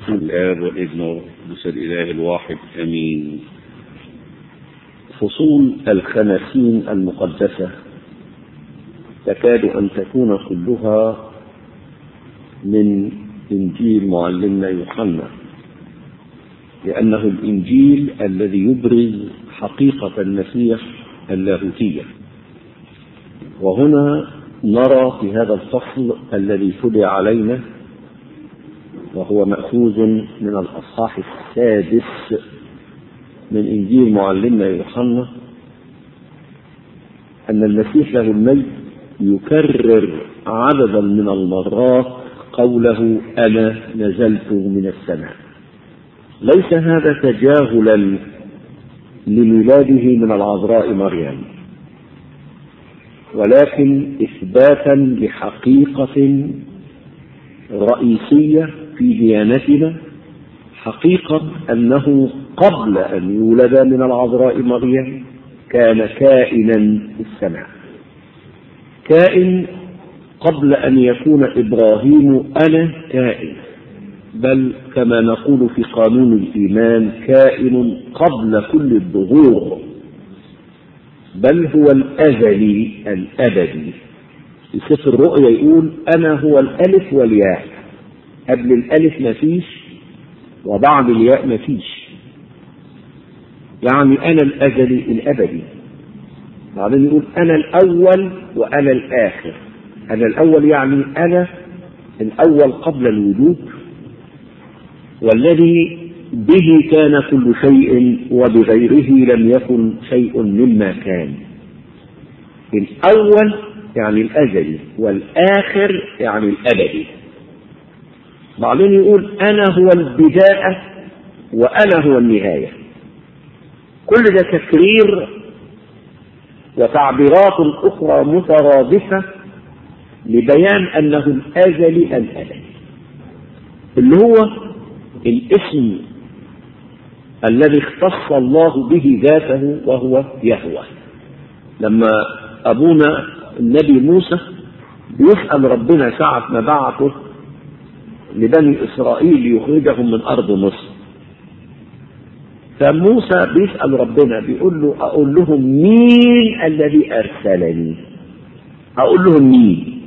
بسم الآب والابن والقدس الإله الواحد آمين. فصول الخمسين المقدسة تكاد أن تكون كلها من إنجيل معلمنا يوحنا لأنه الإنجيل الذي يبرز حقيقة المسيح اللاهوتية وهنا نرى في هذا الفصل الذي تلي علينا وهو مأخوذ من الأصحاح السادس من إنجيل معلمنا يوحنا أن المسيح له المجد يكرر عددا من المرات قوله أنا نزلت من السماء ليس هذا تجاهلا لميلاده من العذراء مريم ولكن إثباتا لحقيقة رئيسية في ديانتنا حقيقة أنه قبل أن يولد من العذراء مريم كان كائنا في السماء كائن قبل أن يكون إبراهيم أنا كائن بل كما نقول في قانون الإيمان كائن قبل كل الظهور بل هو الأزلي الأبدي في سفر الرؤيا يقول أنا هو الألف والياء قبل الألف مفيش وبعد الياء مفيش يعني أنا الأزلي الأبدي بعدين يقول أنا الأول وأنا الآخر أنا الأول يعني أنا الأول قبل الوجود والذي به كان كل شيء وبغيره لم يكن شيء مما كان الأول يعني الأزلي والآخر يعني الأبدي بعدين يقول أنا هو البداية وأنا هو النهاية كل ده تكرير وتعبيرات أخرى مترادفة لبيان أنه الأزلي الأبدي اللي هو الاسم الذي اختص الله به ذاته وهو يهوى لما أبونا النبي موسى بيسأل ربنا ساعة ما بعثه لبني إسرائيل ليخرجهم من أرض مصر فموسى بيسأل ربنا بيقول له أقول لهم مين الذي أرسلني أقول لهم مين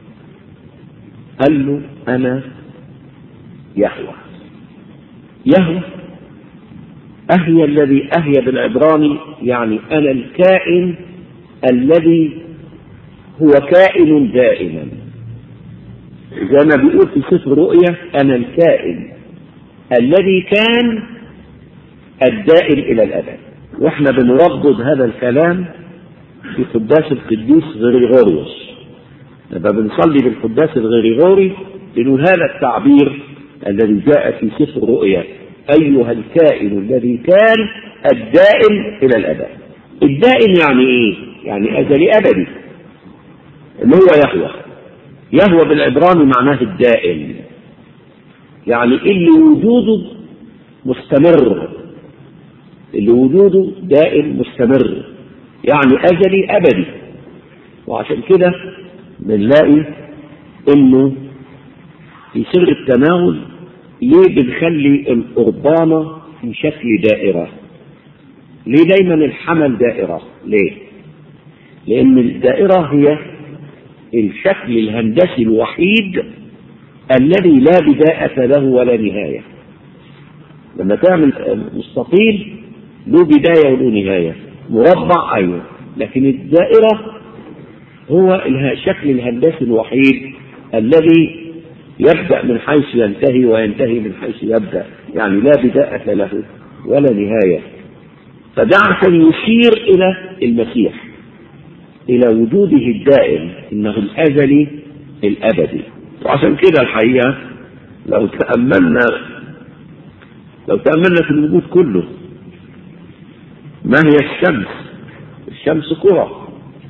قال له أنا يهوى يهوى أهي الذي أهي بالعبراني يعني أنا الكائن الذي هو كائن دائما زي ما بيقول في سفر رؤيا أنا الكائن الذي كان الدائم إلى الأبد وإحنا بنردد هذا الكلام في قداس القديس غريغوريوس لما بنصلي بالقداس الغريغوري بنقول هذا التعبير الذي جاء في سفر رؤيا أيها الكائن الذي كان الدائم إلى الأبد الدائم يعني إيه؟ يعني أزلي أبدي اللي هو يهوى يهوى بالعبراني معناه الدائم يعني اللي وجوده مستمر اللي وجوده دائم مستمر يعني أزلي أبدي وعشان كده بنلاقي إنه في سر التناول ليه بنخلي القربانة في شكل دائرة ليه دايما الحمل دائرة ليه لأن الدائرة هي الشكل الهندسي الوحيد الذي لا بداية له ولا نهاية لما تعمل مستطيل له بداية وله نهاية مربع أيوه لكن الدائرة هو الشكل الهندسي الوحيد الذي يبدأ من حيث ينتهي وينتهي من حيث يبدأ يعني لا بداية له ولا نهاية فده عشان يشير إلى المسيح إلى وجوده الدائم إنه الأزلي الأبدي وعشان كده الحقيقة لو تأملنا لو تأملنا في الوجود كله ما هي الشمس الشمس كرة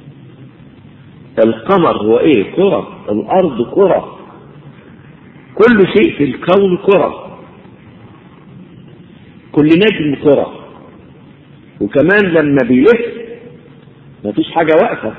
القمر هو ايه كرة الأرض كرة كل شيء في الكون كرة كل نجم كرة وكمان لما بيلف مفيش حاجة واقفة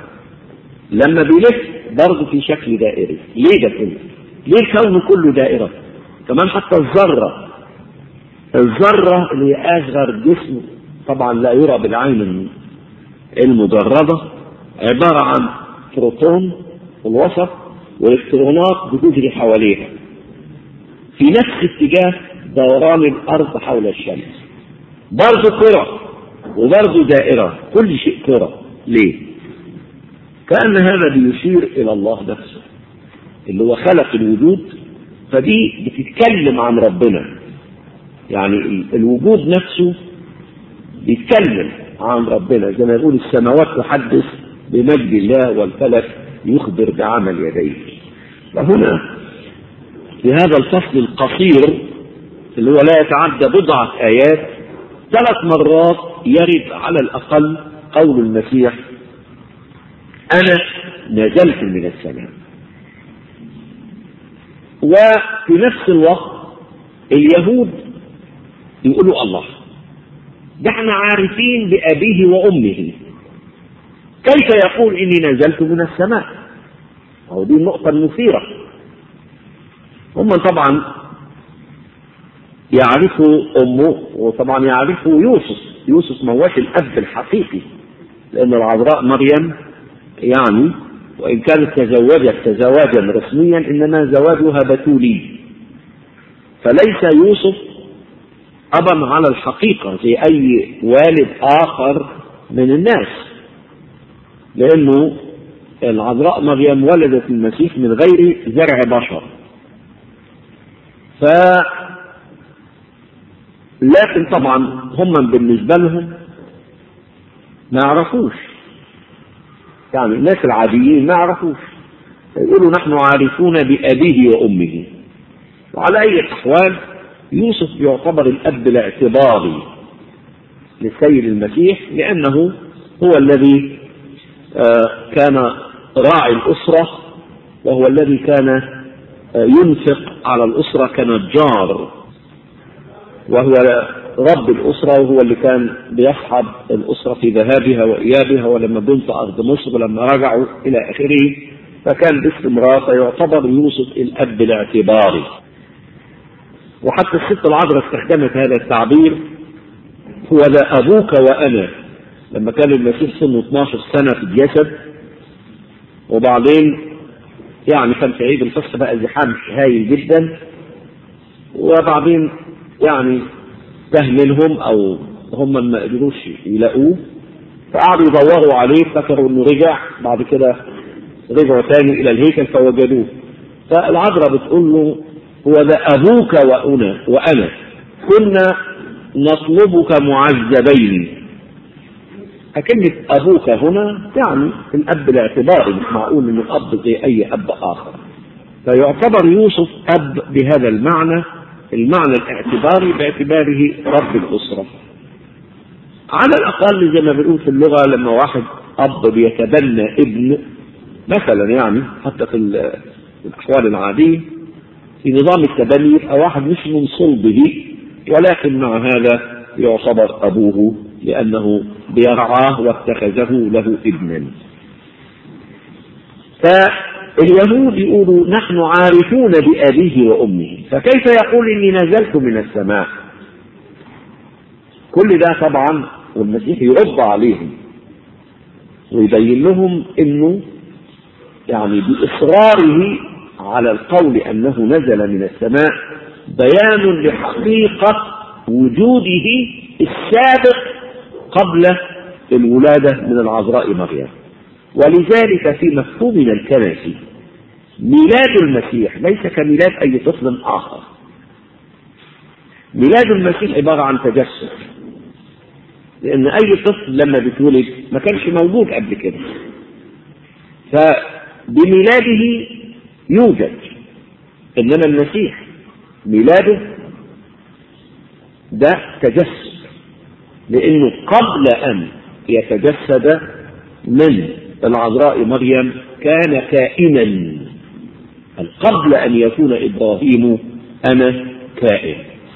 لما بيلف برضه في شكل دائري ليه ده كله؟ ليه الكون كله دائرة؟ كمان حتى الذرة الذرة اللي هي أصغر جسم طبعا لا يرى بالعين المجردة عبارة عن بروتون في الوسط والإلكترونات بتجري حواليها في نفس اتجاه دوران الأرض حول الشمس برضه كرة وبرضه دائرة كل شيء كرة ليه؟ كأن هذا بيشير إلى الله نفسه اللي هو خلق الوجود فدي بتتكلم عن ربنا يعني الوجود نفسه بيتكلم عن ربنا زي ما يقول السماوات تحدث بمجد الله والفلك يخبر بعمل يديه فهنا في هذا الفصل القصير اللي هو لا يتعدى بضعة آيات ثلاث مرات يرد على الأقل قول المسيح أنا نزلت من السماء وفي نفس الوقت اليهود يقولوا الله ده احنا عارفين بأبيه وأمه كيف يقول إني نزلت من السماء أو دي النقطة المثيرة هم طبعا يعرفوا أمه وطبعا يعرفوا يوسف يوسف ما هوش الأب الحقيقي لأن العذراء مريم يعني وإن كانت تزوجت تزواجا رسميا إنما زواجها بتولي فليس يوسف أبا على الحقيقة زي أي والد آخر من الناس لأنه العذراء مريم ولدت المسيح من غير زرع بشر ف لكن طبعا هم بالنسبة لهم ما يعرفوش يعني الناس العاديين ما يعرفوش يقولوا نحن عارفون بأبيه وأمه وعلى أي الأحوال يوسف يعتبر الأب الاعتباري للسيد المسيح لأنه هو الذي كان راعي الأسرة وهو الذي كان ينفق على الأسرة كنجار وهو رب الأسرة وهو اللي كان بيصحب الأسرة في ذهابها وإيابها ولما بنت أرض مصر ولما رجعوا إلى آخره فكان باستمرار فيعتبر يوسف الأب الاعتباري وحتى الست العذراء استخدمت هذا التعبير هو ذا أبوك وأنا لما كان المسيح سنه 12 سنة في الجسد وبعدين يعني كان في عيد الفصح بقى زحام هايل جدا وبعدين يعني تهملهم او هم ما قدروش يلاقوه فقعدوا يدوروا عليه فكروا انه رجع بعد كده رجعوا تاني الى الهيكل فوجدوه فالعذراء بتقول له هو ذا ابوك وانا وانا كنا نطلبك معذبين كلمة أبوك هنا يعني الأب الاعتباري مش معقول إنه أب زي أي أب آخر فيعتبر يوسف أب بهذا المعنى المعنى الاعتباري باعتباره رب الأسرة على الأقل زي ما بنقول في اللغة لما واحد أب بيتبنى ابن مثلا يعني حتى في الأحوال العادية في نظام التبني يبقى واحد مش من صلبه ولكن مع هذا يعتبر أبوه لأنه بيرعاه واتخذه له ابنا فاليهود يقولوا نحن عارفون بأبيه وأمه فكيف يقول إني نزلت من السماء كل ده طبعا والمسيح يرد عليهم ويبين لهم انه يعني باصراره على القول انه نزل من السماء بيان لحقيقه وجوده السابق قبل الولاده من العذراء مريم ولذلك في مفهومنا الكنسي ميلاد المسيح ليس كميلاد اي طفل اخر ميلاد المسيح عباره عن تجسد لان اي طفل لما بيتولد ما كانش موجود قبل كده فبميلاده يوجد انما المسيح ميلاده ده تجسد لانه قبل ان يتجسد من العذراء مريم كان كائنا قبل ان يكون ابراهيم انا كائن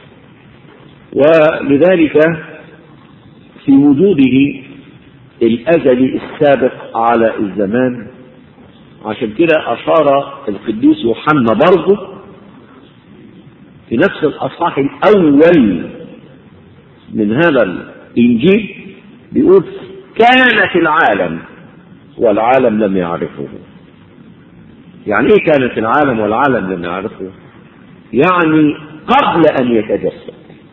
ولذلك في وجوده الازلي السابق على الزمان عشان كده اشار القديس يوحنا برضه في نفس الأصحاح الأول من هذا الإنجيل بيقول كان في العالم والعالم لم يعرفه يعني ايه كان في العالم والعالم لم يعرفه يعني قبل ان يتجسد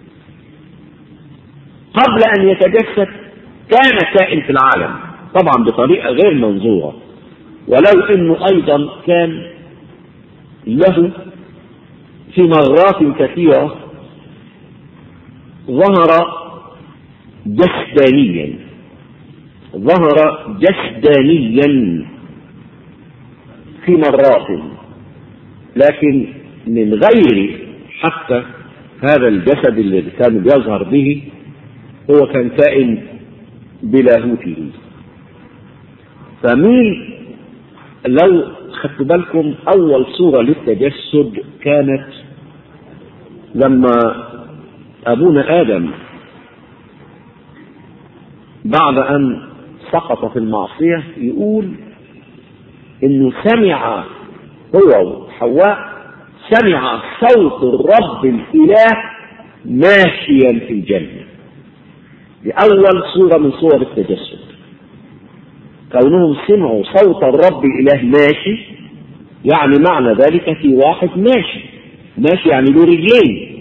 قبل ان يتجسد كان كائن في العالم طبعا بطريقه غير منظوره ولو انه ايضا كان له في مرات كثيره ظهر جسدانيا ظهر جسدانيا في مرات لكن من غير حتى هذا الجسد الذي كان بيظهر به هو كان كائن بلاهوته فمين لو خدت بالكم أول صورة للتجسد كانت لما أبونا آدم بعد أن سقط في المعصية يقول إنه سمع هو وحواء سمع صوت الرب الإله ماشيا في الجنة دي أول صورة من صور التجسد كونهم سمعوا صوت الرب الإله ماشي يعني معنى ذلك في واحد ماشي ماشي يعني له رجلين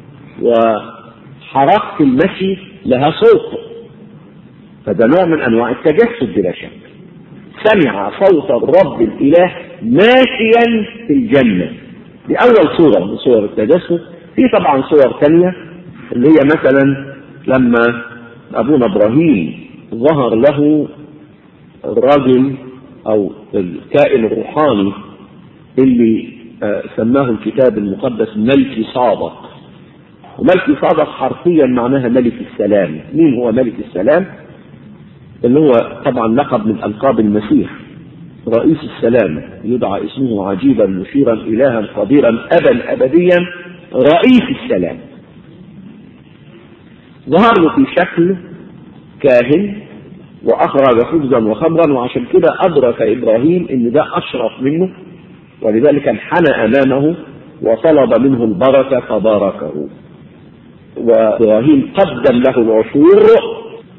وحركة المشي لها صوت فده نوع من أنواع التجسد بلا شك سمع صوت الرب الإله ماشيا في الجنة دي أول صورة من صور التجسد في طبعا صور ثانية اللي هي مثلا لما أبونا إبراهيم ظهر له الرجل أو الكائن الروحاني اللي سماه الكتاب المقدس ملكي صادق وملكي صادق حرفيا معناها ملك السلام مين هو ملك السلام اللي هو طبعا لقب من ألقاب المسيح رئيس السلام يدعى اسمه عجيبا مشيرا إلها قديرا أبا أبديا رئيس السلام ظهر له في شكل كاهن وأخرج خبزا وخمرا وعشان كده أدرك إبراهيم إن ده أشرف منه ولذلك انحنى أمامه وطلب منه البركة فباركه وإبراهيم قدم له العشور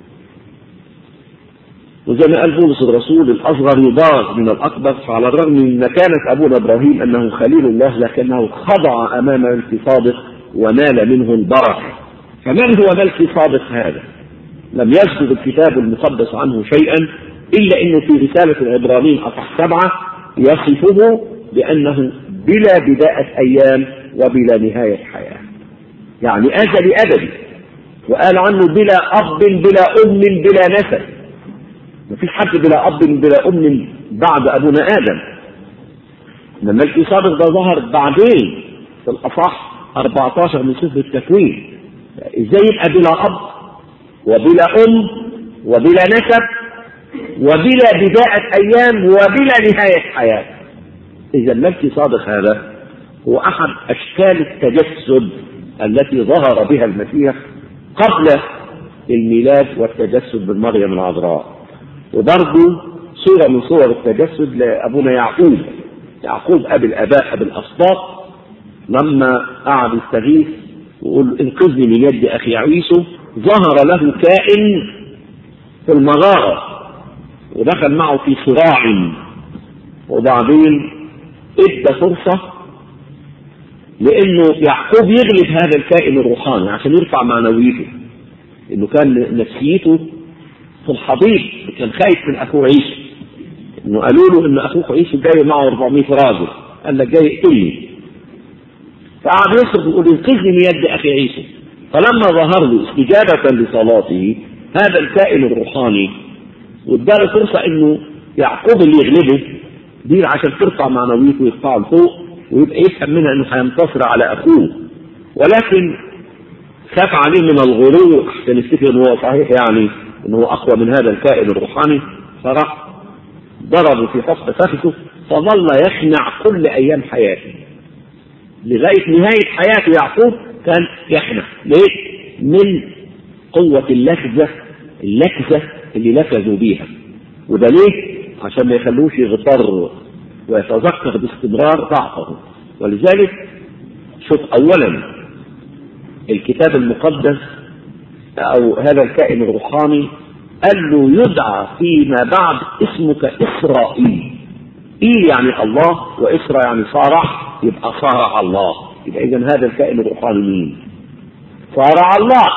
وزي ما قال بولس الرسول الأصغر يباغ من الأكبر فعلى الرغم من مكانة أبونا إبراهيم أنه خليل الله لكنه خضع أمام ملك صادق ونال منه البركة فمن هو ملك صادق هذا؟ لم يذكر الكتاب المقدس عنه شيئا إلا أنه في رسالة العبرانيين أصح سبعة يصفه بأنه بلا بداية أيام وبلا نهاية حياة يعني أزلي أبدي وقال عنه بلا أب بلا أم بلا نسب مفيش حد بلا أب بلا أم بعد أبونا آدم إنما الملك صادق ده ظهر بعدين في الأصح 14 من سفر التكوين إزاي يبقى بلا أب وبلا أم وبلا نسب وبلا بداية أيام وبلا نهاية حياة إذا الملك صادق هذا هو أحد أشكال التجسد التي ظهر بها المسيح قبل الميلاد والتجسد بالمريم العذراء وبرضه صورة من صور التجسد لأبونا يعقوب يعقوب أبي الآباء أبي الأسباط لما قعد يستغيث ويقول انقذني من يد أخي عيسو ظهر له كائن في المغارة ودخل معه في صراع وبعدين ادى فرصة لانه يعقوب يغلب هذا الكائن الروحاني عشان يرفع معنويته انه كان نفسيته في الحضيض كان خايف من اخوه عيسو انه قالوا له ان اخوك عيسو جاي معه 400 راجل قال لك جاي يقتلني فقعد يصرخ يقول انقذني من يد اخي عيسو فلما ظهر له استجابة لصلاته هذا الكائن الروحاني واداله فرصة انه يعقوب اللي يغلبه دي عشان ترفع معنويته ويرفعه لفوق ويبقى يفهم منها انه هينتصر على اخوه ولكن خاف عليه من الغلو عشان يفتكر ان هو صحيح يعني ان هو اقوى من هذا الكائن الروحاني فراح ضربه في حفظ فخذه فظل يخنع كل ايام حياته لغايه نهايه حياته يعقوب كان يخنع ليه؟ من قوه اللكزه اللكزه اللي لكزوا بيها وده ليه؟ عشان ما يخلوش يغتر ويتذكر باستمرار ضعفه ولذلك شوف أولا الكتاب المقدس أو هذا الكائن الروحاني قال له يدعى فيما بعد اسمك إسرائيل إيل يعني الله وإسرى يعني صارع يبقى صارع الله يبقى إذا هذا الكائن الروحاني مين؟ صارع الله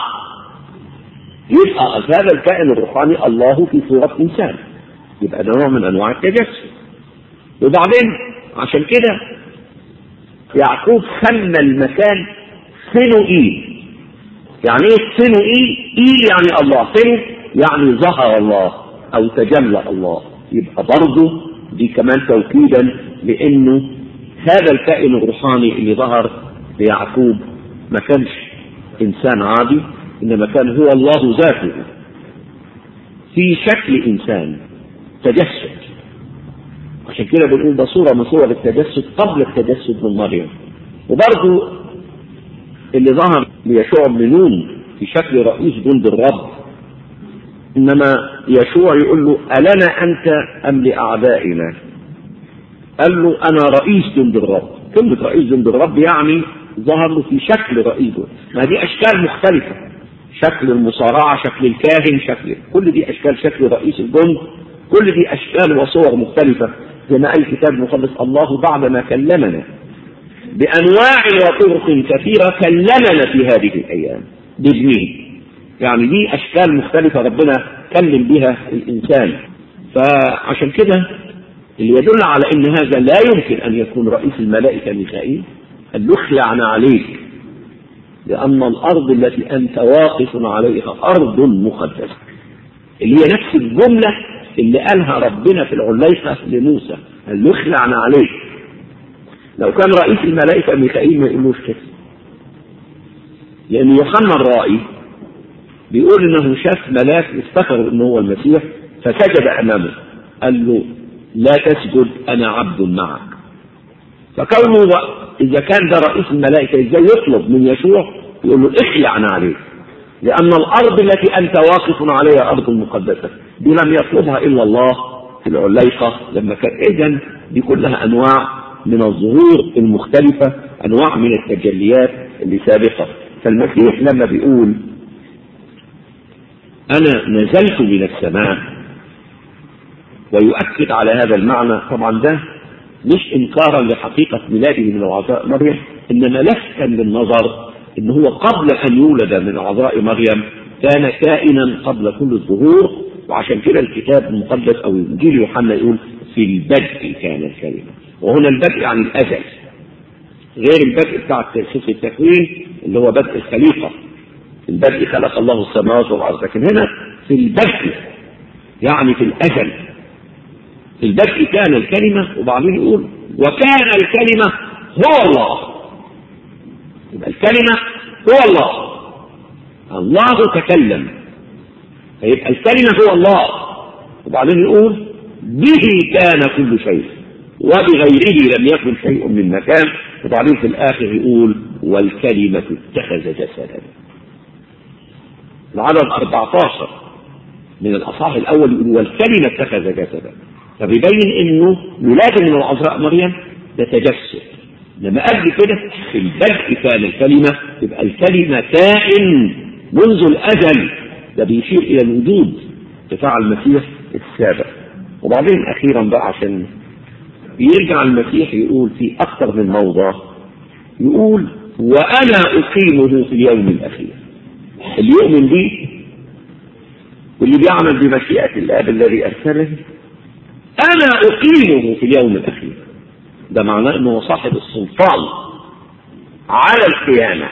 يبقى هذا الكائن الروحاني الله في صورة إنسان يبقى ده نوع من أنواع التجسد وبعدين عشان كده يعقوب سمى المكان فنوئيل يعني ايه فنوئيل؟ ايل يعني الله فنو يعني ظهر الله او تجلى الله يبقى برضه دي كمان توكيدا لانه هذا الكائن الروحاني اللي ظهر ليعقوب ما كانش انسان عادي انما كان هو الله ذاته في شكل انسان تجسد عشان كده بنقول ده صوره من صور التجسد قبل التجسد من مريم وبرضه اللي ظهر ليشوع بن نون في شكل رئيس جند الرب انما يشوع يقول له النا انت ام لاعدائنا قال له انا رئيس جند الرب كلمه رئيس جند الرب يعني ظهر له في شكل رئيس جند ما دي اشكال مختلفه شكل المصارعه شكل الكاهن شكل كل دي اشكال شكل رئيس الجند كل دي اشكال وصور مختلفه زي ما قال الكتاب المقدس الله بعدما كلمنا بانواع وطرق كثيره كلمنا في هذه الايام بابنه يعني دي اشكال مختلفه ربنا كلم بها الانسان فعشان كده اللي يدل على ان هذا لا يمكن ان يكون رئيس الملائكه ميخائيل قال له اخلع عليك لان الارض التي انت واقف عليها ارض مقدسه اللي هي نفس الجمله اللي قالها ربنا في العليقه لموسى قال له اخلع عليك لو كان رئيس الملائكه ميخائيل ما يقولوش كده لان يوحنا الرائي بيقول انه شاف ملاك افتكر انه هو المسيح فسجد امامه قال له لا تسجد انا عبد معك فكونه اذا كان ده رئيس الملائكه ازاي يطلب من يشوع يقول له اخلع عليك لان الارض التي انت واقف عليها ارض مقدسه دي لم يطلبها الا الله في العليقه لما كان اذا دي كلها انواع من الظهور المختلفه انواع من التجليات اللي سابقه فالمسيح لما بيقول انا نزلت من السماء ويؤكد على هذا المعنى طبعا ده مش انكارا لحقيقه ميلاده من العذراء مريم انما لفتا للنظر ان هو قبل ان يولد من عذراء مريم كان كائنا قبل كل الظهور وعشان كده الكتاب المقدس او انجيل يوحنا يقول في البدء كان الكلمه وهنا البدء يعني الازل غير البدء بتاع سفر التكوين اللي هو بدء الخليقه في البدء خلق الله السماوات والارض لكن هنا في البدء يعني في الازل في البدء كان الكلمه وبعدين يقول وكان الكلمه هو الله يبقى الكلمه هو الله الله تكلم فيبقى الكلمه هو الله وبعدين يقول به كان كل شيء وبغيره لم يكن شيء من مكان وبعدين في الاخر يقول والكلمه اتخذ جسدا العدد 14 من الاصحاح الاول يقول والكلمه اتخذ جسدا فبيبين انه ولاده من العذراء مريم ده تجسد لما قبل كده في البدء كان الكلمه يبقى الكلمه كائن منذ الازل ده بيشير الى الوجود بتاع المسيح السابق وبعدين اخيرا بقى عشان يرجع المسيح يقول في اكثر من موضع يقول وانا اقيمه في اليوم الاخير اللي يؤمن بي واللي بيعمل بمشيئة الآب الذي أرسله أنا أقيمه في اليوم الأخير ده معناه أنه صاحب السلطان على القيامة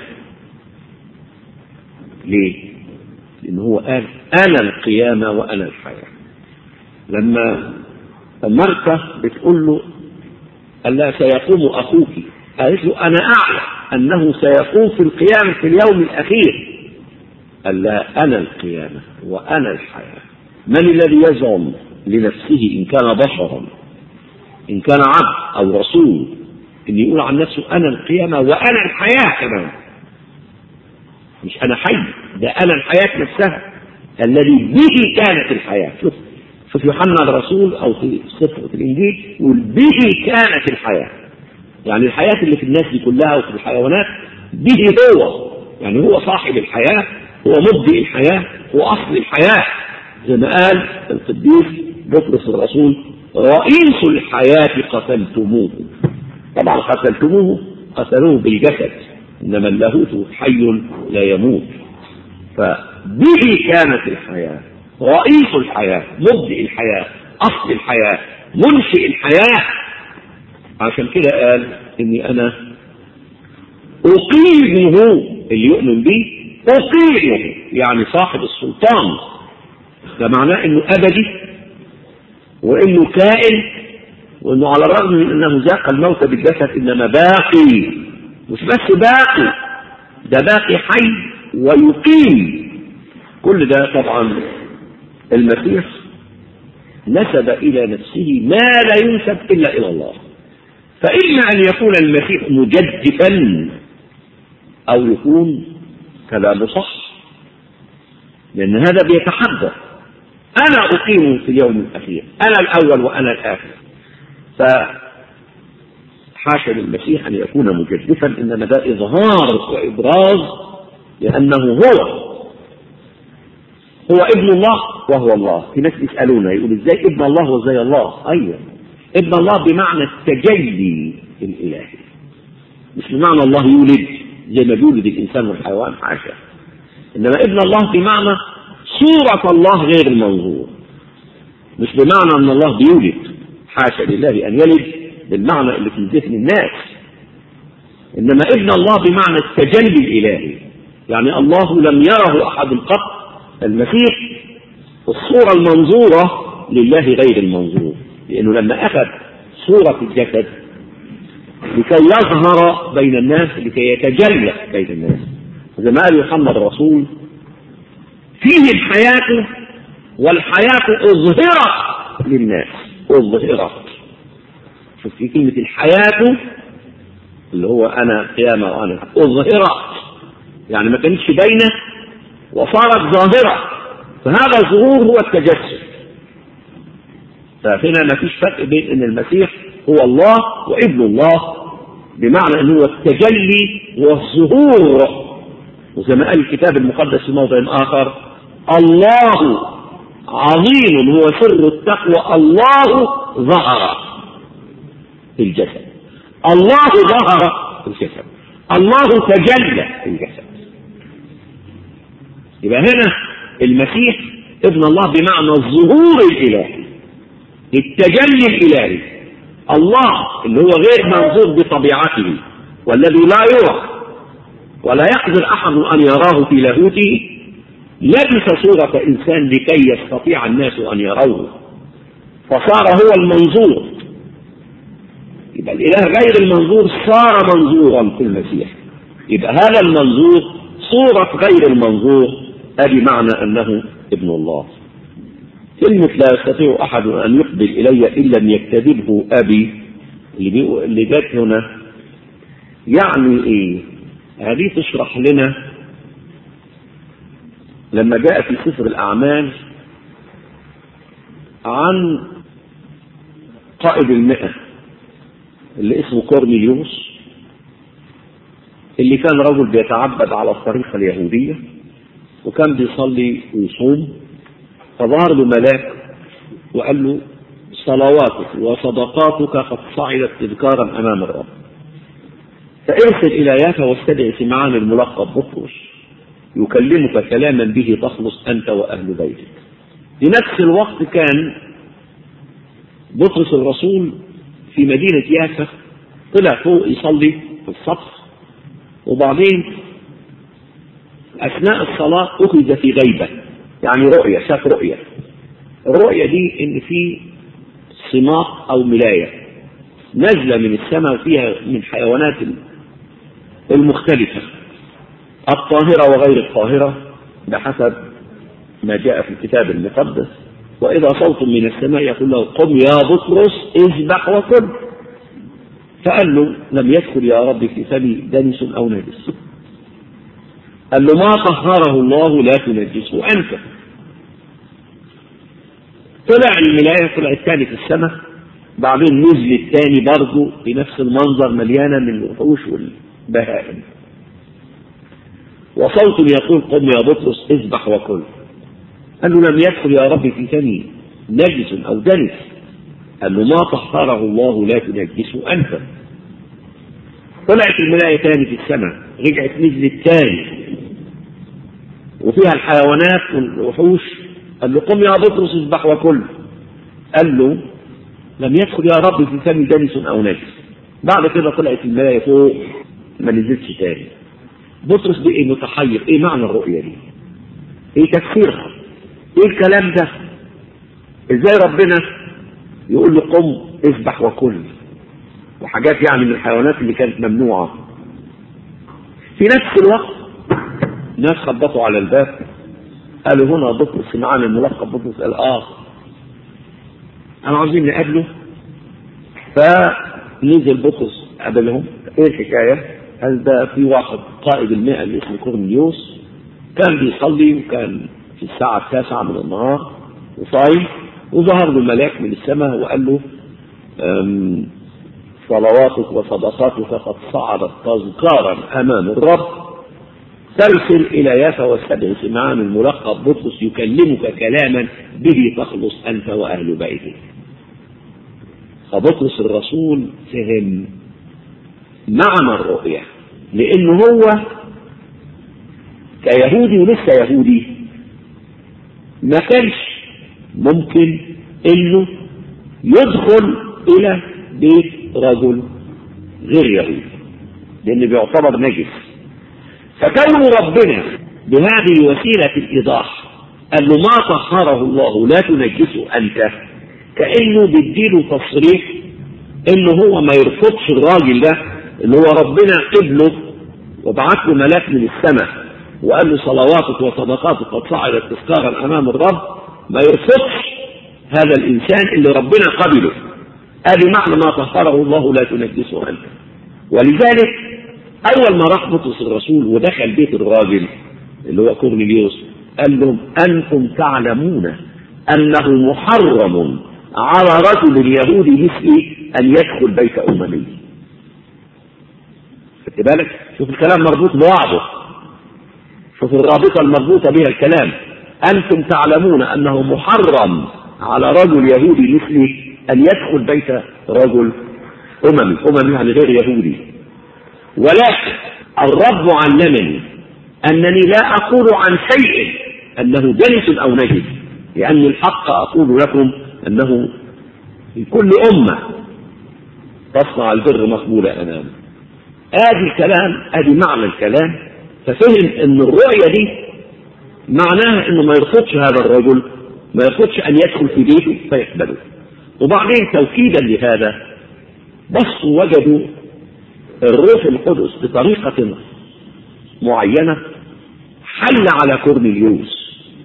ليه؟ لأنه هو قال أنا القيامة وأنا الحياة لما مرته بتقول له قال لها سيقوم أخوك قالت له أنا أعلم أنه سيقوم في القيامة في اليوم الأخير قال لا أنا القيامة وأنا الحياة من الذي يزعم لنفسه إن كان بشرا إن كان عبد أو رسول إن يقول عن نفسه أنا القيامة وأنا الحياة كمان مش أنا حي ده أنا الحياة نفسها الذي به كانت الحياة شوف شوف يوحنا الرسول أو في سفر في الإنجيل يقول به كانت الحياة يعني الحياة اللي في الناس دي كلها وفي الحيوانات به هو يعني هو صاحب الحياة هو مبدئ الحياة هو أصل الحياة زي ما قال القديس بطرس الرسول رئيس الحياة قتلتموه طبعا قتلتموه قتلوه بالجسد إنما اللاهوت حي لا يموت فبه كانت الحياة رئيس الحياة مبدئ الحياة أصل الحياة منشئ الحياة عشان كده قال إني أنا أقيمه اللي يؤمن بي أقيمه يعني صاحب السلطان ده معناه إنه أبدي وإنه كائن وإنه على الرغم من أنه ذاق الموت بالجسد إنما باقي مش بس باقي ده باقي حي ويقيم كل ده طبعا المسيح نسب إلى نفسه ما لا ينسب إلا إلى الله فإما أن يكون المسيح مجدفا أو يكون كلامه صح لأن هذا بيتحدث أنا أقيم في اليوم الأخير أنا الأول وأنا الآخر فحاشا للمسيح أن يكون مجدفا إنما ده إظهار وإبراز لأنه هو هو ابن الله وهو الله في ناس يسألونا يقول ازاي ابن الله وازاي الله ايوه ابن الله بمعنى التجلي الالهي مش بمعنى الله يولد زي ما بيولد الانسان والحيوان حاشا انما ابن الله بمعنى صورة الله غير المنظور مش بمعنى ان الله بيولد حاشا لله ان يلد بالمعنى اللي في ذهن الناس انما ابن الله بمعنى التجلي الالهي يعني الله لم يره احد قط المسيح الصورة المنظورة لله غير المنظور لأنه لما أخذ صورة الجسد لكي يظهر بين الناس لكي يتجلى بين الناس زي ما قال يوحنا الرسول فيه الحياة والحياة أظهرت للناس أظهرت شوف في كلمة الحياة اللي هو أنا قيامة وأنا أظهرت يعني ما كانتش باينة وصارت ظاهرة فهذا الظهور هو التجسد فهنا ما فيش فرق بين ان المسيح هو الله وابن الله بمعنى ان هو التجلي والظهور وزي ما قال الكتاب المقدس في موضع اخر الله عظيم هو سر التقوى الله ظهر في الجسد الله ظهر في الجسد الله تجلى في الجسد يبقى هنا المسيح ابن الله بمعنى الظهور الالهي التجلي الالهي الله اللي هو غير منظور بطبيعته والذي لا يرى ولا يقدر احد ان يراه في لاهوته لبس صورة انسان لكي يستطيع الناس ان يروه فصار هو المنظور يبقى الاله غير المنظور صار منظورا في المسيح يبقى هذا المنظور صورة غير المنظور أدي معنى أنه ابن الله كلمة لا يستطيع أحد أن يقبل إلي إن لم يكتذبه أبي اللي, اللي جت هنا يعني إيه؟ هذه تشرح لنا لما جاء في سفر الأعمال عن قائد المئة اللي اسمه كورنيليوس اللي كان رجل بيتعبد على الطريقة اليهودية وكان بيصلي ويصوم فظهر له ملاك وقال له صلواتك وصدقاتك قد صعدت تذكارا امام الرب فارسل الى يافا واستدعي سمعان الملقب بطرس يكلمك كلاما به تخلص انت واهل بيتك في نفس الوقت كان بطرس الرسول في مدينة يافا طلع فوق يصلي في السطح وبعدين أثناء الصلاة أخذ في غيبة يعني رؤية شاف رؤية الرؤية دي إن في صماء أو ملاية نازلة من السماء وفيها من حيوانات المختلفة الطاهرة وغير الطاهرة بحسب ما جاء في الكتاب المقدس وإذا صوت من السماء يقول له قم يا بطرس اذبح وكل فقال له لم يدخل يا رب في فمي دنس أو نجس قال له ما طهره الله لا تنجسه أنت طلع الملاية طلعت تاني في السماء بعدين نزل الثاني برضه في نفس المنظر مليانة من الوحوش والبهائم وصوت يقول قم يا بطرس اذبح وكل قال له لم يدخل يا رب في فمي نجس أو دنس قال له ما طهره الله لا تنجسه أنت طلعت الملاية تاني في السماء رجعت نزلت تاني وفيها الحيوانات والوحوش قال له قم يا بطرس اذبح وكل قال له لم يدخل يا رب في فمي دنس او نجس بعد كده طلعت الملاية فوق ما نزلتش تاني بطرس بقي متحير ايه معنى الرؤية دي ايه تفسيرها ايه الكلام ده ازاي ربنا يقول له قم اذبح وكل وحاجات يعني من الحيوانات اللي كانت ممنوعة في نفس الوقت ناس خبطوا على الباب قالوا هنا بطرس معانا الملقب بطرس قال اه انا عاوزين نقابله فنزل بطرس قابلهم ايه الحكايه؟ قال ده في واحد قائد المئة اللي اسمه كورنيوس كان بيصلي وكان في الساعة التاسعة من النهار وصايم وظهر له ملاك من السماء وقال له صلواتك وصدقاتك قد صعدت تذكارا امام الرب ترسل الى يافا والسبع سمعان الملقب بطرس يكلمك كلاما به تخلص انت واهل بيتك فبطرس الرسول فهم معنى الرؤية لأنه هو كيهودي ولسه يهودي ما كانش ممكن انه يدخل الى بيت رجل غير يهودي لانه بيعتبر نجس فكون ربنا بهذه وسيلة الإيضاح قال له ما طهره الله لا تنجسه أنت كأنه بيديله تصريح إنه هو ما يرفضش الراجل ده اللي هو ربنا قبله وبعت له ملاك من السماء وقال له صلواتك وصدقاتك قد صعدت تذكارا أمام الرب ما يرفضش هذا الإنسان اللي ربنا قبله هذه معنى ما طهره الله لا تنجسه أنت ولذلك أول ما راح بطرس الرسول ودخل بيت الراجل اللي هو كورنيليوس قال لهم أنتم تعلمون أنه محرم على رجل يهودي مثلي أن يدخل بيت أممي خدت بالك شوف الكلام مربوط ببعضه شوف الرابطة المربوطة بها الكلام أنتم تعلمون أنه محرم على رجل يهودي مثلي أن يدخل بيت رجل أممي أممي يعني غير يهودي ولكن الرب علمني أنني لا أقول عن شيء أنه دنس أو نجس لأن الحق أقول لكم أنه في كل أمة تصنع البر مقبولة أمامه آدي الكلام آدي معنى الكلام ففهم أن الرؤية دي معناها أنه ما يرفضش هذا الرجل ما يرفضش أن يدخل في بيته فيقبله وبعدين توكيدا لهذا بصوا وجدوا الروح القدس بطريقة معينة حل على كورنيليوس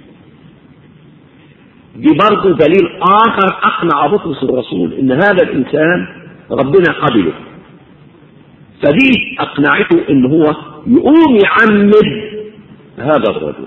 دي برضه دليل آخر أقنع بطرس الرسول إن هذا الإنسان ربنا قبله فدي أقنعته إن هو يقوم يعمد هذا الرجل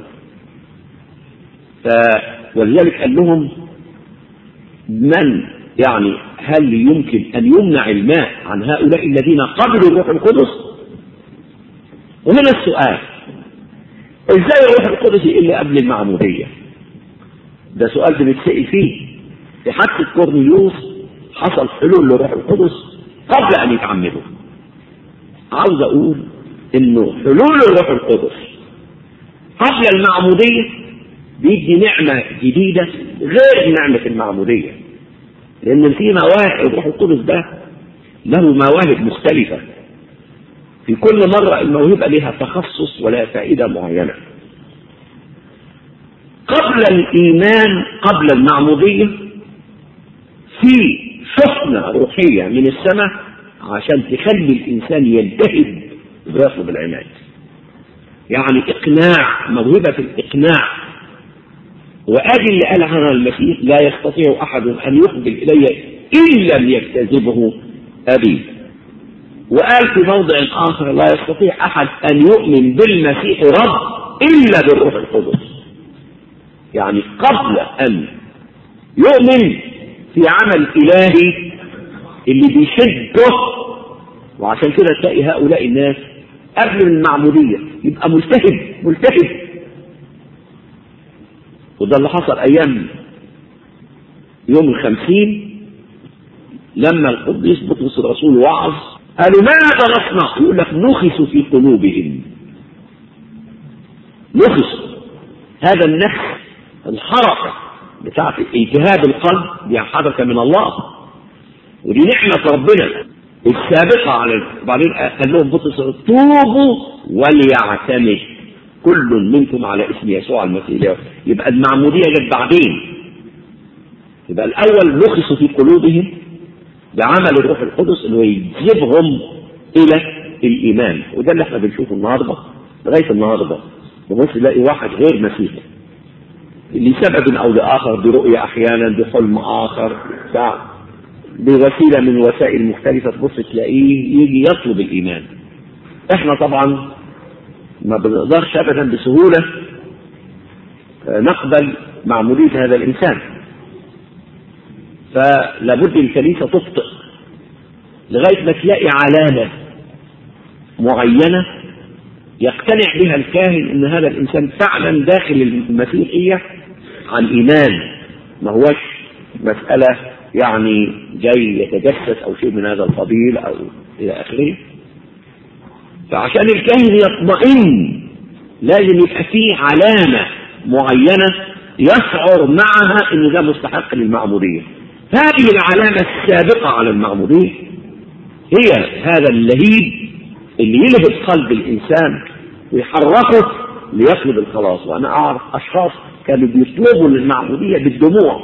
ف ولذلك قال لهم من يعني هل يمكن أن يمنع الماء عن هؤلاء الذين قبلوا الروح القدس وهنا السؤال ازاي الروح القدس إلا قبل المعمودية ده سؤال بنتسأل فيه في حادثة كورنيليوس حصل حلول للروح القدس قبل أن يتعمدوا عاوز أقول إنه حلول الروح القدس قبل المعمودية بيدي نعمة جديدة غير نعمة المعمودية لأن في مواهب الروح القدس ده له مواهب مختلفة في كل مرة الموهبة لها تخصص ولا فائدة معينة قبل الإيمان قبل المعمودية في حسنة روحية من السماء عشان تخلي الإنسان يلتهب ويطلب العناية يعني إقناع موهبة الإقناع وآدي اللي قال عنها المسيح لا يستطيع أحد أن يقبل إلي إن لم يكتذبه أبي وقال في موضع آخر لا يستطيع أحد أن يؤمن بالمسيح رب إلا بالروح القدس يعني قبل أن يؤمن في عمل إلهي اللي بيشده وعشان كده تلاقي هؤلاء الناس قبل المعمودية يبقى ملتهب ملتهب وده اللي حصل أيام يوم الخمسين لما القديس بطرس الرسول وعظ قالوا ماذا نصنع؟ يقول لك نخس في قلوبهم نخس هذا النخس الحركة بتاعت التهاب القلب دي حركة من الله ودي نعمة ربنا السابقة على بعدين قال لهم بطرس توبوا وليعتمد كل منكم على اسم يسوع المسيح يبقى المعمودية جت بعدين يبقى الأول نخص في قلوبهم بعمل الروح القدس انه يجذبهم الى الايمان وده اللي احنا بنشوفه النهارده لغايه النهارده ببص نلاقي واحد غير مسيحي لسبب او لاخر برؤيه احيانا بحلم اخر بوسيله من وسائل مختلفه تبص تلاقيه يجي يطلب الايمان احنا طبعا ما بنقدرش ابدا بسهوله نقبل معموديه هذا الانسان فلابد الكنيسة تبطئ لغاية ما تلاقي علامة معينة يقتنع بها الكاهن ان هذا الانسان فعلا داخل المسيحية عن ايمان ما هوش مسألة يعني جاي يتجسس او شيء من هذا القبيل او الى اخره فعشان الكاهن يطمئن لازم يبقى فيه علامة معينة يشعر معها ان ده مستحق للمعمودية هذه العلامة السابقة على المعمودية هي هذا اللهيب اللي يلهب قلب الإنسان ويحركه ليطلب الخلاص وأنا أعرف أشخاص كانوا بيطلبوا للمعمودية بالدموع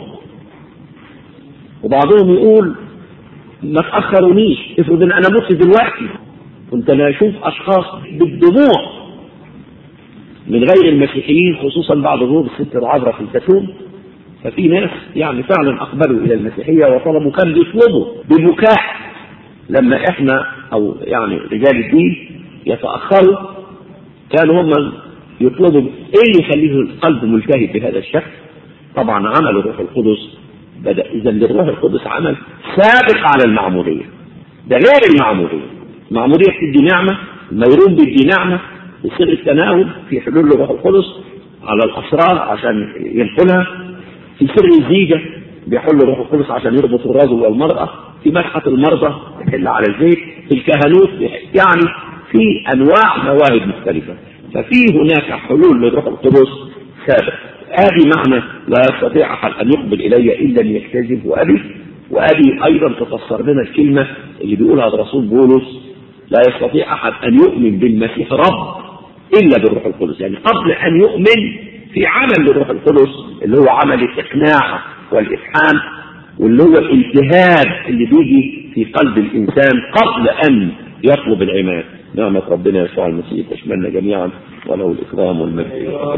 وبعضهم يقول ما تأخرونيش افرض إن أنا مت دلوقتي كنت أنا أشوف أشخاص بالدموع من غير المسيحيين خصوصا بعد ظهور الست العذراء في الزيتون ففي ناس يعني فعلا اقبلوا الى المسيحيه وطلبوا كان بيطلبوا ببكاء لما احنا او يعني رجال الدين يتاخروا كانوا هم يطلبوا ايه اللي يخليه القلب ملتهب بهذا الشكل طبعا عمل الروح القدس بدا اذا للروح القدس عمل سابق على المعموديه ده غير المعموديه المعموديه بتدي نعمه الميرون بيدي نعمه بسر التناول في حلول الروح القدس على الاسرار عشان ينقلها في سر الزيجة بيحل الروح القدس عشان يربط الرجل والمرأة في مسحة المرضى يحل على الزيت في الكهنوت يعني في أنواع مواهب مختلفة ففي هناك حلول للروح القدس سابق هذه معنى لا يستطيع أحد أن يقبل إلي إلا أن يكتذب وأبي وأبي أيضا تفسر لنا الكلمة اللي بيقولها الرسول بولس لا يستطيع أحد أن يؤمن بالمسيح رب إلا بالروح القدس يعني قبل أن يؤمن في عمل للروح القدس اللي هو عمل الإقناع والإفحام واللي هو الالتهاب اللي بيجي في قلب الإنسان قبل أن يطلب العماد نعمة ربنا يسوع المسيح تشملنا جميعا وله الإكرام والمجد